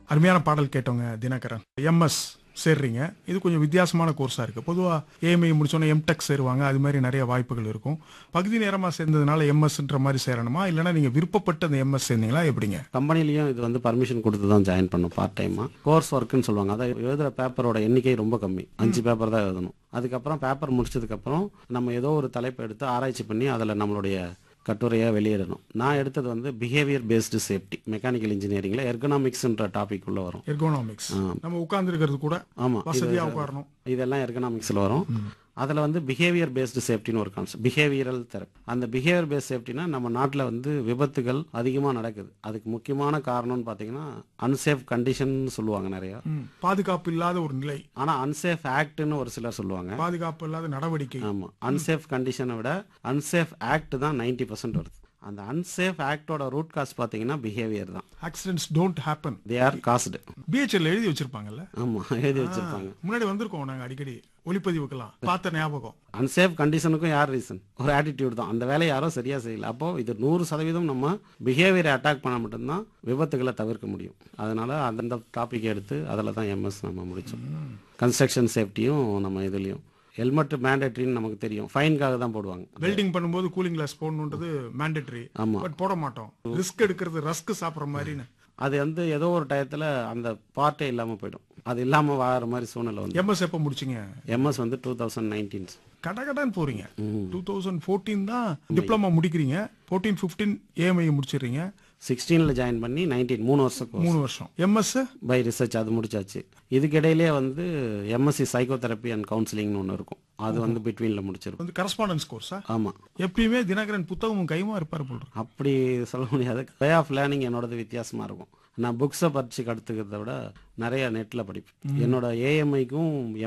அருமையான பாடல் கேட்டோங்க தினகரன் எம்எஸ் சேர்றீங்க இது கொஞ்சம் வித்தியாசமான கோர்ஸாக இருக்குது பொதுவாக ஏஎம்ஐ முடிச்சோன்னே எம்டெக் சேருவாங்க அது மாதிரி நிறைய வாய்ப்புகள் இருக்கும் பகுதி நேரமாக சேர்ந்ததுனால எம்எஸ்ன்ற மாதிரி சேரணுமா இல்லைன்னா நீங்கள் விருப்பப்பட்ட அந்த எம்எஸ் சேர்ந்தீங்களா எப்படிங்க கம்பெனிலையும் இது வந்து பர்மிஷன் கொடுத்து தான் ஜாயின் பண்ணும் பார்ட் டைமாக கோர்ஸ் ஒர்க்குன்னு சொல்லுவாங்க அதை எழுதுகிற பேப்பரோட எண்ணிக்கை ரொம்ப கம்மி அஞ்சு பேப்பர் தான் எழுதணும் அதுக்கப்புறம் பேப்பர் முடிச்சதுக்கப்புறம் நம்ம ஏதோ ஒரு தலைப்பை எடுத்து ஆராய்ச்சி பண்ணி அதில் நம்மளுடைய கட்டுரையாக வெளியிடணும் நான் எடுத்தது வந்து பிஹேவியர் பேஸ்டு சேஃப்டி மெக்கானிக்கல் இன்ஜினியரிங்கில் எர்கனாமிக்ஸ்ன்ற டாபிக் உள்ள வரும் எர்கோனாமிக்ஸ் நம்ம உட்கார்ந்துருக்கிறது கூட ஆமாம் வசதியாக உட்காரணும் இதெல்லாம் எர்கனாமிக்ஸில் வரும் அதில் வந்து பிஹேவியர் பேஸ்டு சேஃப்டின்னு ஒரு கான்செப்ட் பிஹேவியரல் தெரப்பி அந்த பிஹேவியர் பேஸ்ட் சேஃப்டினா நம்ம நாட்டில் வந்து விபத்துகள் அதிகமாக நடக்குது அதுக்கு முக்கியமான காரணம்னு பார்த்தீங்கன்னா அன்சேஃப் கண்டிஷன் சொல்லுவாங்க நிறையா ம், பாதுகாப்பு இல்லாத ஒரு நிலை ஆனால் அன்சேஃப் ஆக்ட்னு ஒரு சிலர் சொல்லுவாங்க பாதுகாப்பு இல்லாத நடவடிக்கை ஆமாம் அன்சேஃப் கண்டிஷனை விட அன்சேஃப் ஆக்ட் தான் நைன்டி பர்சன்ட் வருது அந்த அன்சேஃப் ஆக்டோட ரூட் காஸ் பார்த்தீங்கன்னா பிஹேவியர் தான் accidents don't happen they are caused BHL எழுதி வச்சிருப்பாங்கல்ல ஆமாம் எழுதி வச்சிருப்பாங்க முன்னாடி வந்திருக்கோம் நாங்கள் அடிக்கடி ஒளிப்பதிவுக்கெல்லாம் பார்த்த ஞாபகம் அன்சேஃப் கண்டீஷனுக்கும் யார் ரீசன் ஒரு ஆட்டிடியூட் தான் அந்த வேலையை யாரும் சரியா செய்யல அப்போ இது நூறு சதவீதம் நம்ம பிஹேவியரை அட்டாக் பண்ண மட்டும்தான் விபத்துகளை தவிர்க்க முடியும் அதனால அந்த டாபிக் எடுத்து அதில் தான் எம்எஸ் நம்ம முடிச்சோம் கன்ஸ்ட்ரக்ஷன் சேஃப்டியும் நம்ம இதுலேயும் ஹெல்மெட் மேண்டேட்ரின்னு நமக்கு தெரியும் ஃபைனுக்காக தான் போடுவாங்க வெல்டிங் பண்ணும்போது கூலிங் கிளாஸ் போடணுன்றது மேண்டேட்டரி ஆமா. பட் போட மாட்டோம் ரிஸ்க் எடுக்கிறது ரஸ்க் சாப்பிட்ற மாதிரின்னு அது வந்து ஏதோ ஒரு டயத்தில் அந்த பார்ட்டே இல்லாமல் போயிடும் அது இல்லாமல் வாழற மாதிரி சூழ்நிலை வந்து எம்எஸ் எப்போ முடிச்சிங்க எம்எஸ் வந்து டூ தௌசண்ட் நைன்டீன் கடகடான்னு போறீங்க டூ தௌசண்ட் ஃபோர்டீன் தான் டிப்ளமா முடிக்கிறீங்க ஃபோர்டீன் ஃபிஃப்டீன் ஏஎம்ஐ முடிச்சிடுறீங்க சிக்ஸ்டீனில் ஜாயின் பண்ணி நைன்டீன் மூணு வருஷம் course. மூணு வருஷம் எம்எஸ் பை ரிசர்ச் அது முடிச்சாச்சு இதுக்கிடையிலே வந்து எம்எஸ்சி சைக்கோதெரப்பி அண்ட் கவுன்சிலிங்னு ஒன்று இருக்கும் அது வந்து பிட்வீனில் முடிச்சிருக்கும் வந்து கரஸ்பாண்டன்ஸ் கோர்ஸா ஆமாம் எப்பயுமே தினகரன் புத்தகமும் கைமா இருப்பார் போல் இருக்கு. அப்படி சொல்ல முடியாது வே ஆஃப் லேர்னிங் என்னோடது வித்தியாசமாக இருக்கும் நான் புக்ஸை படித்து கற்றுக்கிறத விட நிறைய நெட்டில் படிப்பேன் என்னோட ஏஎம்ஐக்கும்